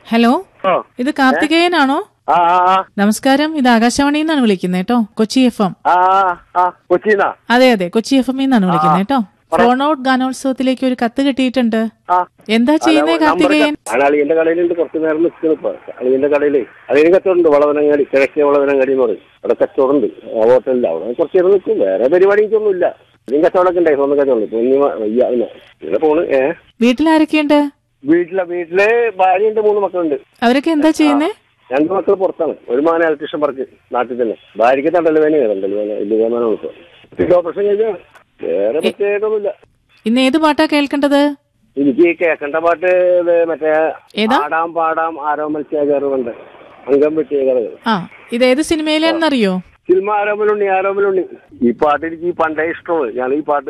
Hello ഓ ഇത് കാർത്തികേയനാണോ ആ ആ ആ, നമസ്കാരം ഇത് ആകാശവാണിയിൽ നിന്നാണ് വിളിക്കുന്നത് കേട്ടോ കൊച്ചി എഫ് എം ആ ആ കൊച്ചിന്നാ അതെ അതെ കൊച്ചി എഫ് എമ്മിൽ നിന്നാണ് വിളിക്കുന്നത് കേട്ടോ ഫോൺ ഔട്ട് ഗാനോത്സവത്തിലേക്ക് ഒരു കത്ത് കിട്ടിയിട്ടുണ്ട് ആ എന്താ ചെയ്യുന്നേ കാർത്തികേയൻ ആണ് അളിയന്റെ കടയിലുണ്ട് കുറച്ച് നേരം നിൽക്കുന്നു ഇപ്പൊ അളിയന്റെ കടയില് അതിന് കച്ചവടമുണ്ട് വളവനങ്ങാടി കിഴക്കേ വളവനങ്ങാടി എന്ന് പറയും അവിടെ കച്ചവടമുണ്ട് ആ ഹോട്ടലിൽ അവിടെ കുറച്ച് നേരം നിൽക്കും വേറെ പരിപാടിക്കൊന്നുമില്ല ഇതിന് കച്ചവടമൊക്കെ ഉണ്ടായി സ്വന്തം കച്ചവടം ഇപ്പൊ ഇനി വ- വയ്യ അതിന് ഇവിടെ പോണ് ഏ വീട്ടിലാരൊക്കെയുണ്ട് വീട്ടിലെ വീട്ടില് ഭാര്യയുണ്ട് മൂന്ന് മക്കളുണ്ട് അവരൊക്കെ എന്താ ചെയ്യുന്നേ രണ്ട് മക്കൾ പുറത്താണ് ഒരു മകൻ ഇലക്ട്രീഷ്യൻ വർക്ക് നാട്ടിൽ തന്നെ ഭാര്യയ്ക്ക് തണ്ടൽ വേന തണ്ടൽ വേന വലിയ വേദന ഇപ്പൊ ഇത് ഓപ്പറേഷൻ കഴിഞ്ഞാണ് വേറെ പ്രത്യേകതയൊന്നുമില്ല ഇന്ന് ഏത് പാട്ടാ കേൾക്കേണ്ടത് എനിക്ക് ഈ കേൾക്കേണ്ട പാട്ട് ഇത് മറ്റേ ഏതാ? പാടാം പാടാം ആരോ മത്സ്യകാറുണ്ട് അംഗം വെട്ടിയ ആ ഇത് ഏത് സിനിമയിലാണെന്നറിയോ സിനിമ ആരോമലുണ്ണി ആരോമലുണ്ണി ഈ പാട്ട് എനിക്ക് ഈ പണ്ടേ ഇഷ്ടമാണ് ഞാൻ ഈ പാട്ട്